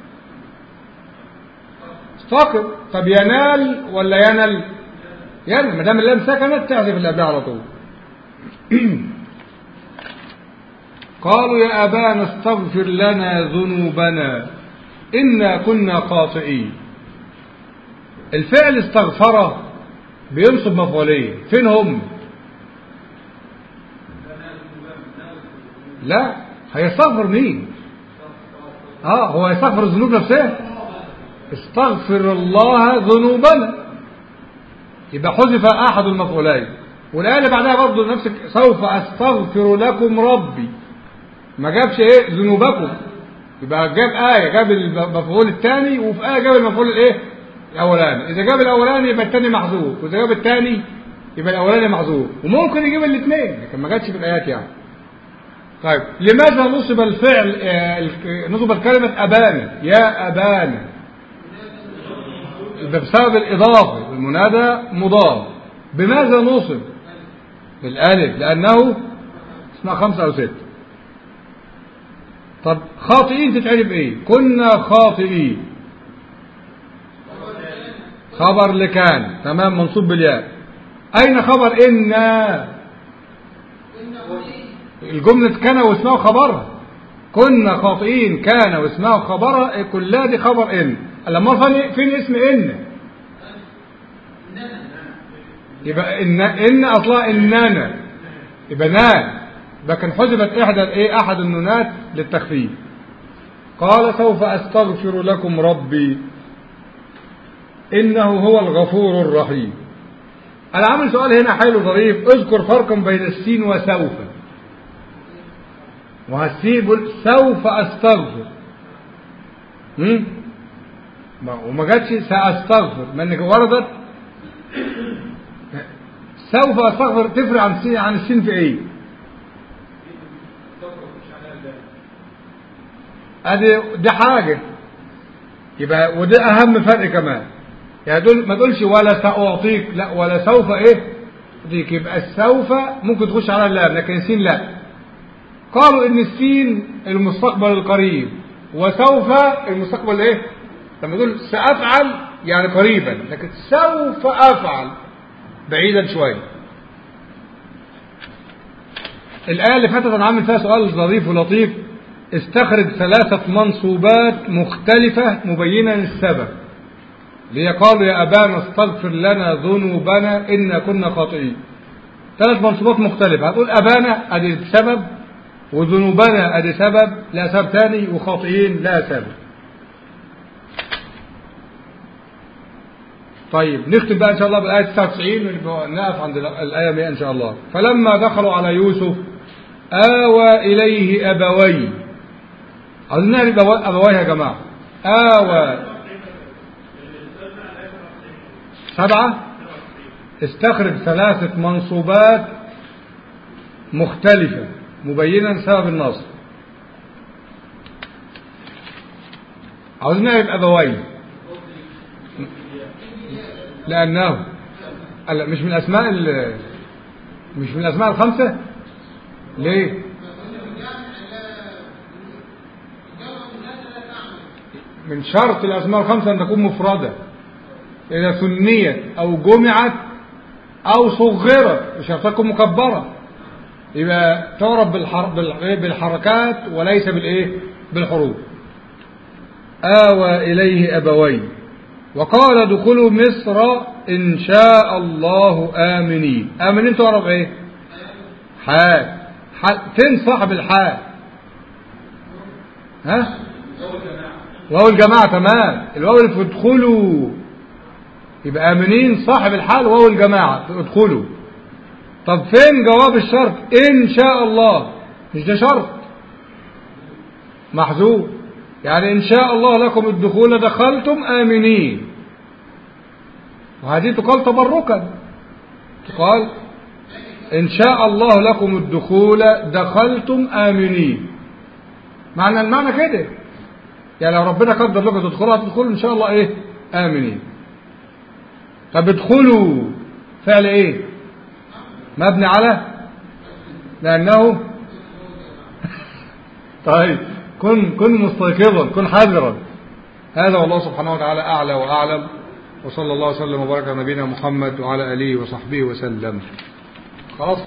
استقم طب ينال ولا ينل ينل ما دام اللام سكنت تحذف اللي قبلها على طول قالوا يا أبانا استغفر لنا ذنوبنا إنا كنا خاطئين الفعل استغفر بينصب مفعولين فين هم لا هيستغفر مين اه هو هيستغفر الذنوب نفسها استغفر الله ذنوبنا يبقى حذف احد المفعولين والايه اللي بعدها برضه نفس سوف استغفر لكم ربي ما جابش ايه ذنوبكم يبقى جاب آية جاب المفعول الثاني وفي آية جاب المفعول الايه الأولاني إذا جاب الأولاني يبقى الثاني محذوف وإذا جاب الثاني يبقى الأولاني محذوف وممكن يجيب الاثنين لكن ما جاتش في الآيات يعني طيب لماذا نصب الفعل آه، الك- نصبت كلمة أبانا يا أبانا ده بسبب الإضافة المنادى مضاف بماذا نصب بالألف لأنه اسمها خمسة أو ستة طب خاطئين تتعرف إيه كنا خاطئين خبر لكان تمام منصوب بالياء أين خبر إنا الجملة كان واسمها خبرها كنا خاطئين كان واسمها خبرها كلها دي خبر إن لما فين فين اسم إن يبقى إن إن أصلها إننا يبقى نان لكن حذفت إحدى إيه أحد النونات للتخفيف قال سوف أستغفر لكم ربي إنه هو الغفور الرحيم أنا عامل سؤال هنا حلو ظريف اذكر فرقا بين السين وسوف وهالسين يقول سوف أستغفر هم؟ ما- وما جاتش سأستغفر ما انك وردت سوف أستغفر تفرق عن السين عن السين في ايه ادي دي حاجة يبقى وده اهم فرق كمان يعني دول ما تقولش ولا سأعطيك لا ولا سوف ايه ديك يبقى السوف ممكن تخش على اللام لكن السين لا قالوا ان السين المستقبل القريب وسوف المستقبل ايه لما تقول سأفعل يعني قريبا لكن سوف أفعل بعيدا شوية الآية اللي فاتت أنا عامل فيها سؤال ظريف ولطيف استخرج ثلاثة منصوبات مختلفة مبينا السبب اللي هي قالوا يا أبانا استغفر لنا ذنوبنا إنا كنا خاطئين ثلاث منصوبات مختلفة هتقول أبانا أدي سبب وذنوبنا أدي سبب لا سبب تاني وخاطئين لا سبب طيب نختم بقى إن شاء الله بالآية 99 ونقف عند الآية 100 إن شاء الله فلما دخلوا على يوسف آوى إليه أبويه عايزين نعرف أبو- أبويه يا جماعة آوى سبعة استخرج ثلاثة منصوبات مختلفة مبينا سبب النصب عاوزين نعرف أبويه لأنه لا، مش من أسماء ال- مش من الأسماء الخمسة ليه من شرط الأسماء الخمسة أن تكون مفردة إذا ثنيت أو جمعت أو صغرت مش هتكون مكبرة يبقى تعرف بالحر... بال- بالحركات وليس بالإيه بالحروف آوى إليه أبويه وقال ادخلوا مصر إن شاء الله آمنين آمنين تعرف إيه حال حال فين صاحب الحال ها واو الجماعة تمام الواو اللي في ادخلوا يبقى آمنين صاحب الحال واو الجماعة ادخلوا طب فين جواب الشرط إن شاء الله مش ده شرط محذوف يعني إن شاء الله لكم الدخول دخلتم آمنين وهذه تقال تبركا تقال إن شاء الله لكم الدخول دخلتم آمنين معنى المعنى كده يعني لو ربنا قدر لكم تدخلوا هتدخلوا إن شاء الله إيه آمنين طب ادخلوا فعل إيه مبني على لأنه طيب كن كن مستيقظا كن حذرا هذا والله سبحانه وتعالى أعلى وأعلم وصلى الله وسلم وبارك على نبينا محمد وعلى آله وصحبه وسلم خلاص